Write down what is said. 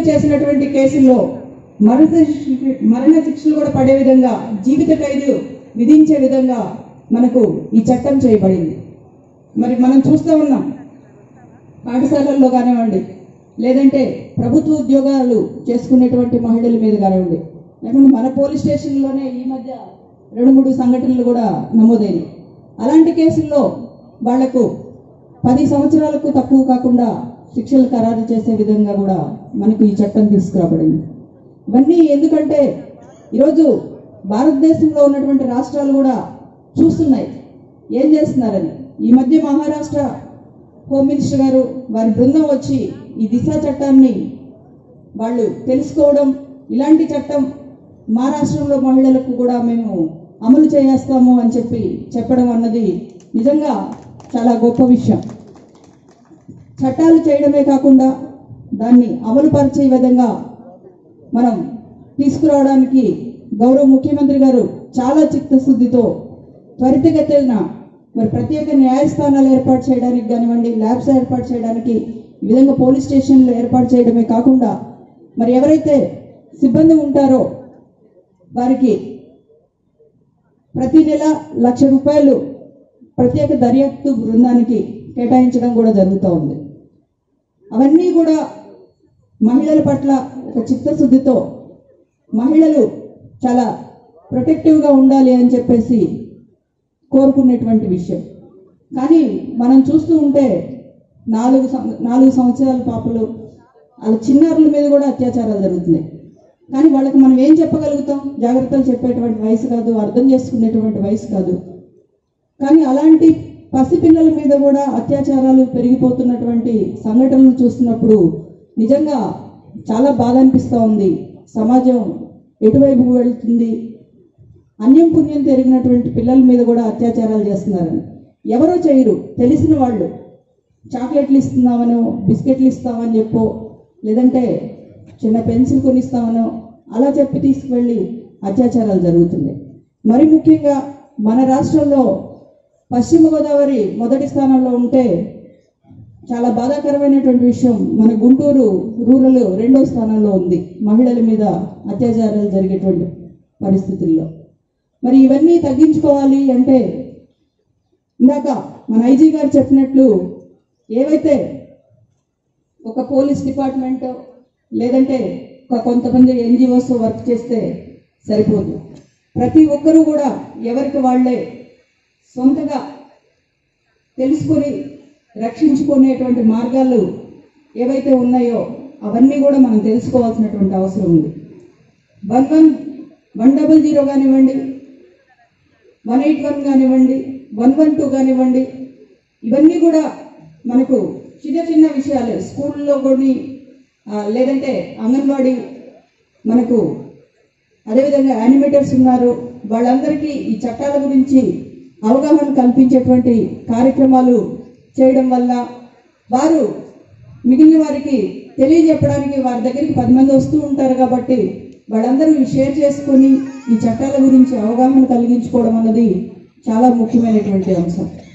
చేసినటువంటి కేసుల్లో మరణ శిక్ష- మరణ శిక్షలు కూడా పడే విధంగా జీవిత ఖైదు విధించే విధంగా మనకు ఈ చట్టం చేయబడింది మరి మనం చూస్తూ ఉన్నాం పాఠశాలల్లో కానివ్వండి లేదంటే ప్రభుత్వ ఉద్యోగాలు చేసుకునేటువంటి మహిళల మీద కానివ్వండి లేకుంటే మన పోలీస్ స్టేషన్లోనే ఈ మధ్య రెండు మూడు సంఘటనలు కూడా నమోదైనవి అలాంటి కేసుల్లో వాళ్లకు పది సంవత్సరాలకు తక్కువ కాకుండా శిక్షలు ఖరారు చేసే విధంగా కూడా మనకు ఈ చట్టం తీసుకురాబడింది ఇవన్నీ ఎందుకంటే ఈరోజు భారతదేశంలో ఉన్నటువంటి రాష్ట్రాలు కూడా చూస్తున్నాయి ఏం చేస్తున్నారని ఈ మధ్య మహారాష్ట్ర హోమ్ మినిస్టర్ గారు వారి బృందం వచ్చి ఈ దిశ చట్టాన్ని వాళ్ళు తెలుసుకోవడం ఇలాంటి చట్టం మా రాష్ట్రంలో మహిళలకు కూడా మేము అమలు చేయేస్తాము అని చెప్పి చెప్పడం అన్నది నిజంగా చాలా గొప్ప విషయం చట్టాలు చేయడమే కాకుండా దాన్ని అమలు పరిచే విధంగా మనం తీసుకురావడానికి గౌరవ ముఖ్యమంత్రి గారు చాలా చిత్తశుద్ధితో త్వరితగతిన మరి ప్రత్యేక న్యాయస్థానాలు ఏర్పాటు చేయడానికి కానివ్వండి ల్యాబ్స్ ఏర్పాటు చేయడానికి ఈ విధంగా పోలీస్ స్టేషన్లు ఏర్పాటు చేయడమే కాకుండా మరి ఎవరైతే సిబ్బంది ఉంటారో వారికి ప్రతి నెల లక్ష రూపాయలు ప్రత్యేక దర్యాప్తు బృందానికి కేటాయించడం కూడా జరుగుతూ ఉంది అవన్నీ కూడా మహిళల పట్ల ఒక చిత్తశుద్ధితో మహిళలు చాలా ప్రొటెక్టివ్గా ఉండాలి అని చెప్పేసి కోరుకునేటువంటి విషయం కానీ మనం చూస్తూ ఉంటే నాలుగు సం- నాలుగు సంవత్సరాల పాపలు వాళ్ళ చిన్నారుల మీద కూడా అత్యాచారాలు జరుగుతున్నాయి కానీ వాళ్ళకి మనం ఏం చెప్పగలుగుతాం జాగ్రత్తలు చెప్పేటువంటి వయసు కాదు అర్థం చేసుకునేటువంటి వయసు కాదు కానీ అలాంటి పసిపిల్లల మీద కూడా అత్యాచారాలు పెరిగిపోతున్నటువంటి సంఘటనలు చూస్తున్నప్పుడు నిజంగా చాలా బాధ అనిపిస్తూ ఉంది సమాజం ఎటువైపు వెళ్తుంది అన్యం పుణ్యం తిరిగినటువంటి పిల్లల మీద కూడా అత్యాచారాలు చేస్తున్నారని ఎవరో చేయరు తెలిసిన వాళ్ళు చాక్లెట్లు ఇస్తున్నామనో బిస్కెట్లు ఇస్తామని చెప్పో లేదంటే చిన్న పెన్సిల్ కొనిస్తామనో అలా చెప్పి తీసుకువెళ్ళి అత్యాచారాలు జరుగుతున్నాయి మరి ముఖ్యంగా మన రాష్ట్రంలో పశ్చిమ గోదావరి మొదటి స్థానంలో ఉంటే చాలా బాధాకరమైనటువంటి విషయం మన గుంటూరు రూరల్ రెండో స్థానంలో ఉంది మహిళల మీద అత్యాచారాలు జరిగేటువంటి పరిస్థితుల్లో మరి ఇవన్నీ తగ్గించుకోవాలి అంటే ఇందాక మన ఐజీ గారు చెప్పినట్లు ఏవైతే ఒక పోలీస్ డిపార్ట్మెంట్ లేదంటే ఒక కొంతమంది ఎన్జిఓస్ వర్క్ చేస్తే సరిపోదు ప్రతి ఒక్కరూ కూడా ఎవరికి వాళ్ళే సొంతగా తెలుసుకొని రక్షించుకునేటువంటి మార్గాలు ఏవైతే ఉన్నాయో అవన్నీ కూడా మనం తెలుసుకోవాల్సినటువంటి అవసరం ఉంది one one one double zero కానివ్వండి వన్ ఎయిట్ వన్ కానివ్వండి వన్ వన్ టూ కానివ్వండి ఇవన్నీ కూడా మనకు చిన్న చిన్న విషయాలు స్కూల్లో కొన్ని ఆ, లేదంటే అంగన్వాడీ మనకు అదేవిధంగా యానిమేటర్స్ ఉన్నారు వాళ్ళందరికీ ఈ చట్టాల గురించి అవగాహన కల్పించేటువంటి కార్యక్రమాలు చేయడం వల్ల వారు మిగిలిన వారికి తెలియజెప్పడానికి వారి దగ్గరికి పది మంది వస్తూ ఉంటారు కాబట్టి వాళ్ళందరూ ఇవి షేర్ చేసుకొని ఈ చట్టాల గురించి అవగాహన కలిగించుకోవడం అన్నది చాలా ముఖ్యమైనటువంటి అంశం